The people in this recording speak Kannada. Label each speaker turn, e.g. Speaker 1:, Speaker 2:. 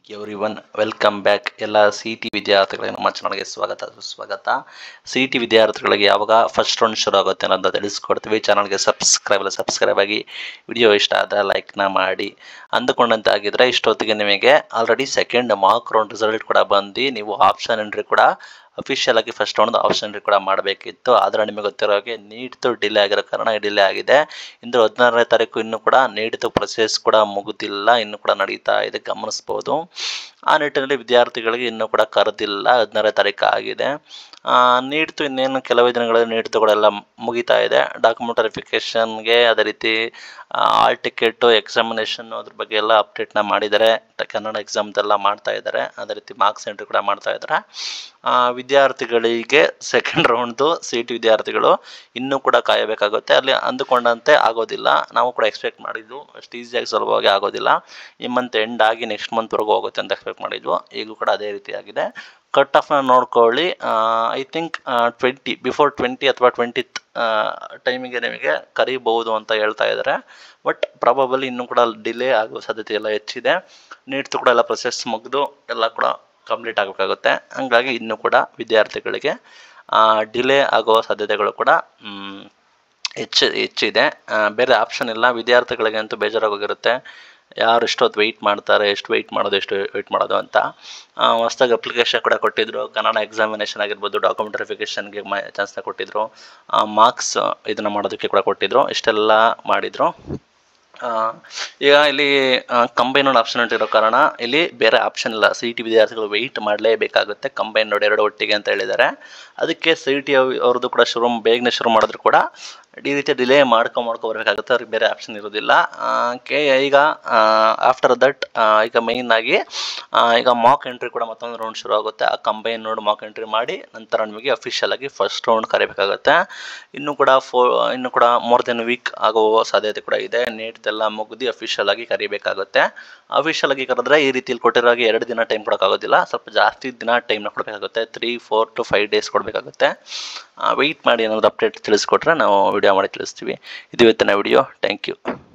Speaker 1: ಎವ್ರಿ ಒನ್ ವೆಲ್ಕಮ್ ಬ್ಯಾಕ್ ಎಲ್ಲ ಸಿ ಟಿ ವಿದ್ಯಾರ್ಥಿಗಳಿಗೆ ನಮ್ಮ ಚಾನಲ್ಗೆ ಸ್ವಾಗತ ಸುಸ್ವಾಗತ ಸಿ ಟಿ ವಿದ್ಯಾರ್ಥಿಗಳಿಗೆ ಯಾವಾಗ ಫಸ್ಟ್ ರೌಂಡ್ ಶುರು ಆಗುತ್ತೆ ಅನ್ನೋದು ತಿಳಿಸ್ಕೊಡ್ತೀವಿ ಚಾನಲ್ಗೆ ಸಬ್ಸ್ಕ್ರೈಬ್ ಅಲ್ಲ ಸಬ್ಸ್ಕ್ರೈಬ್ ಆಗಿ ವಿಡಿಯೋ ಇಷ್ಟ ಆದರೆ ಲೈಕ್ನ ಮಾಡಿ ಅಂದುಕೊಂಡಂತೆ ಆಗಿದ್ರೆ ಇಷ್ಟೊತ್ತಿಗೆ ನಿಮಗೆ already second mark round result ಕೂಡ ಬಂದು ನೀವು ಆಪ್ಷನ್ ಎಂಟ್ರಿ ಕೂಡ ಅಫಿಷಿಯಲ್ ಆಗಿ ಫಸ್ಟ್ ರೌಂಡ್ ಆಪ್ಷನ್ ಎಂಟ್ರಿ ಕೂಡ ಮಾಡಬೇಕಿತ್ತು ಆದರೆ ನಿಮಗೆ ಗೊತ್ತಿರೋ ಹಾಗೆ ನೀಟ್ದು ಡಿಲೇ ಆಗಿರೋ ಕಾರಣ ಡಿಲೇ ಆಗಿದೆ ಇಂದು ಹದಿನಾರನೇ ತಾರೀಕು ಇನ್ನೂ ಕೂಡ ನೀಟ್ದು ಪ್ರೊಸೆಸ್ ಕೂಡ ಮುಗುದಿಲ್ಲ ಇನ್ನೂ ಕೂಡ ನಡೀತಾ ಇದೆ ಗಮನಿಸ್ಬೋದು ಆ ನಿಟ್ಟಿನಲ್ಲಿ ವಿದ್ಯಾರ್ಥಿಗಳಿಗೆ ಇನ್ನೂ ಕೂಡ ಕರೆದಿಲ್ಲ ಹದಿನಾರನೇ ತಾರೀಕು ಆಗಿದೆ ನೀಡ್ತು ಇನ್ನೇನು ಕೆಲವೇ ದಿನಗಳಲ್ಲಿ ನೀಡ್ತು ಕೂಡ ಎಲ್ಲ ಮುಗಿತಾ ಇದೆ ಡಾಕ್ಯುಮೆಂಟ್ ವೆರಿಫಿಕೇಷನ್ಗೆ ಅದೇ ರೀತಿ ಆಲ್ ಟಿಕೆಟು ಎಕ್ಸಾಮಿನೇಷನ್ ಅದ್ರ ಬಗ್ಗೆ ಎಲ್ಲ ಅಪ್ಡೇಟ್ನ ಮಾಡಿದ್ದಾರೆ ಟ- ಕನ್ನಡ ಎಕ್ಸಾಮ್ದೆಲ್ಲ ಮಾಡ್ತಾ ಇದ್ದಾರೆ ಅದೇ ರೀತಿ ಮಾರ್ಕ್ಸ್ ಎಂಟ್ರಿ ಕೂಡ ಮಾಡ್ತಾ ಇದ್ದಾರೆ ಆ, ವಿದ್ಯಾರ್ಥಿಗಳಿಗೆ ಸೆಕೆಂಡ್ ರೌಂಡ್ದು ಸಿ ಟಿ ವಿದ್ಯಾರ್ಥಿಗಳು ಇನ್ನೂ ಕೂಡ ಕಾಯಬೇಕಾಗುತ್ತೆ ಅಲ್ಲಿ ಅಂದುಕೊಂಡಂತೆ ಆಗೋದಿಲ್ಲ ನಾವು ಕೂಡ ಎಕ್ಸ್ಪೆಕ್ಟ್ ಮಾಡಿದ್ವು ಅಷ್ಟು ಈಸಿಯಾಗಿ ಸುಲಭವಾಗಿ ಆಗೋದಿಲ್ಲ ಈ ಮಂತ್ ಎಂಡ್ ಆಗಿ ನೆಕ್ಸ್ಟ್ ಮಂತ್ವರೆಗೂ ಹೋಗುತ್ತೆ ಅಂತ ಎಕ್ಸ್ಪೆಕ್ಟ್ ಮಾಡಿದ್ವು ಈಗೂ ಕೂಡ ಅದೇ ರೀತಿಯಾಗಿದೆ ಕಟ್ ಆಫ್ನ ನೋಡ್ಕೊಳ್ಳಿ I think twenty before twenty ಅಥವಾ ಟ್ವೆಂಟಿ ಟೈಮಿಗೆ ನಿಮಗೆ ಕರಿಬಹುದು ಅಂತ ಹೇಳ್ತಾ ಇದ್ದಾರೆ ಬಟ್ ಪ್ರಾಬಬಲಿ ಇನ್ನೂ ಕೂಡ ಡಿಲೇ ಆಗುವ ಸಾಧ್ಯತೆ ಎಲ್ಲ ಹೆಚ್ಚಿದೆ ನೀಡ್ತು ಕೂಡ ಎಲ್ಲ ಪ್ರೊಸೆಸ್ ಮುಗಿದು ಎಲ್ಲ ಕೂಡ ಕಂಪ್ಲೀಟ್ ಆಗಬೇಕಾಗುತ್ತೆ ಹಂಗಾಗಿ ಇನ್ನೂ ಕೂಡ ವಿದ್ಯಾರ್ಥಿಗಳಿಗೆ ಡಿಲೇ ಆಗುವ ಸಾಧ್ಯತೆಗಳು ಕೂಡ ಮ್, ಹೆಚ್ಚು ಹೆಚ್ಚಿದೆ ಆ, ಬೇರೆ ಆಪ್ಷನ್ ಇಲ್ಲ ವಿದ್ಯಾರ್ಥಿಗಳಿಗೆ ಅಂತೂ ಬೇಜಾರಾಗೋಗಿರುತ್ತೆ ಯಾರು ಎಷ್ಟೊತ್ತು ವೆಯ್ಟ್ ಮಾಡ್ತಾರೆ ಎಷ್ಟು ವೆಯ್ಟ್ ಮಾಡೋದು ಎಷ್ಟು ವೆಯ್ಟ್ ಮಾಡೋದು ಅಂತ ಹೊಸ್ದಾಗಿ ಅಪ್ಲಿಕೇಶನ್ ಕೂಡ ಕೊಟ್ಟಿದ್ರು ಕನ್ನಡ ಎಕ್ಸಾಮಿನೇಷನ್ ಆಗಿರ್ಬೋದು ಡಾಕ್ಯುಮೆಂಟ್ ವೆರಿಫಿಕೇಷನ್ಗೆ ಮ ಚಾನ್ಸ್ನ ಕೊಟ್ಟಿದ್ರು ಮಾರ್ಕ್ಸ್ ಇದನ್ನು ಮಾಡೋದಕ್ಕೆ ಕೂಡ ಕೊಟ್ಟಿದ್ರು ಇಷ್ಟೆಲ್ಲ ಮಾಡಿದರು ಆ, ಈಗ ಇಲ್ಲಿ ಕಂಬೈನ್ ಆಪ್ಷನ್ ಇರೋ ಕಾರಣ ಇಲ್ಲಿ ಬೇರೆ ಆಪ್ಷನ್ ಇಲ್ಲ ಸಿ ಟಿ ವಿದ್ಯಾರ್ಥಿಗಳು ವೆಯ್ಟ್ ಮಾಡಲೇಬೇಕಾಗುತ್ತೆ ಕಂಬೈನ್ ನೋಡಿ ಎರಡು ಒಟ್ಟಿಗೆ ಅಂತ ಹೇಳಿದ್ದಾರೆ ಅದಕ್ಕೆ ಸಿ ಟಿ ಅವ್ರದ್ದು ಕೂಡ ಶುರು ಬೇಗನೆ ಶುರು ಮಾಡಿದ್ರು ಕೂಡ ಈ ರೀತಿ ಡಿಲೇ ಮಾಡ್ಕೊ ಮಾಡ್ಕೊ ಬರಬೇಕಾಗುತ್ತೆ ಅವ್ರಿಗೆ ಬೇರೆ ಆಪ್ಷನ್ ಇರೋದಿಲ್ಲ ಆ, ಕೆ ಈಗ ಆಫ್ಟರ್ ದಟ್ ಈಗ ಮೇಯ್ನ್ ಆಗಿ ಆ, ಈಗ ಮಾಕ್ ಎಂಟ್ರಿ ಕೂಡ ಮತ್ತೊಂದು ರೌಂಡ್ ಶುರು ಆಗುತ್ತೆ ಆ ಕಂಬೈನ್ ನೋಡಿ ಮಾಕ್ ಎಂಟ್ರಿ ಮಾಡಿ ನಂತರ ನಿಮಗೆ ಅಫಿಷಿಯಲ್ ಆಗಿ ಫಸ್ಟ್ ರೌಂಡ್ ಕರಿಬೇಕಾಗುತ್ತೆ ಇನ್ನು ಕೂಡ ಫೋ ಇನ್ನು ಕೂಡ ಮೋರ್ ದೆನ್ ವೀಕ್ ಆಗುವ ಸಾಧ್ಯತೆ ಕೂಡ ಇದೆ ನೇಟ್ದೆಲ್ಲ ಮುಗಿದು ಅಫಿಷಿಯಲ್ ಆಗಿ ಕರಿಬೇಕಾಗುತ್ತೆ ಅಫಿಷಿಯಲ್ ಆಗಿ ಕರೆದ್ರೆ ಈ ರೀತಿಯಲ್ಲಿ ಕೊಟ್ಟಿರೋ ಹಾಗೆ ಎರಡು ದಿನ ಟೈಮ್ ಕೊಡೋಕ್ಕಾಗೋದಿಲ್ಲ ಸ್ವಲ್ಪ ಜಾಸ್ತಿ ದಿನ ಟೈಮ್ನ ಕೊಡಬೇಕಾಗುತ್ತೆ three four to five days ಕೊಡಬೇಕಾಗುತ್ತೆ ವೆಯ್ಟ್ ಮಾಡಿ ಏನಾದರೂ ಅಪ್ಡೇಟ್ ತಿಳಿಸ್ಕೊಟ್ರೆ ನಾವು ವಿಡಿಯೋ ಮಾಡಿ ತಿಳಿಸ್ತೀವಿ ಇದು ಇವತ್ತಿನ ವಿಡಿಯೋ ಥ್ಯಾಂಕ್ ಯು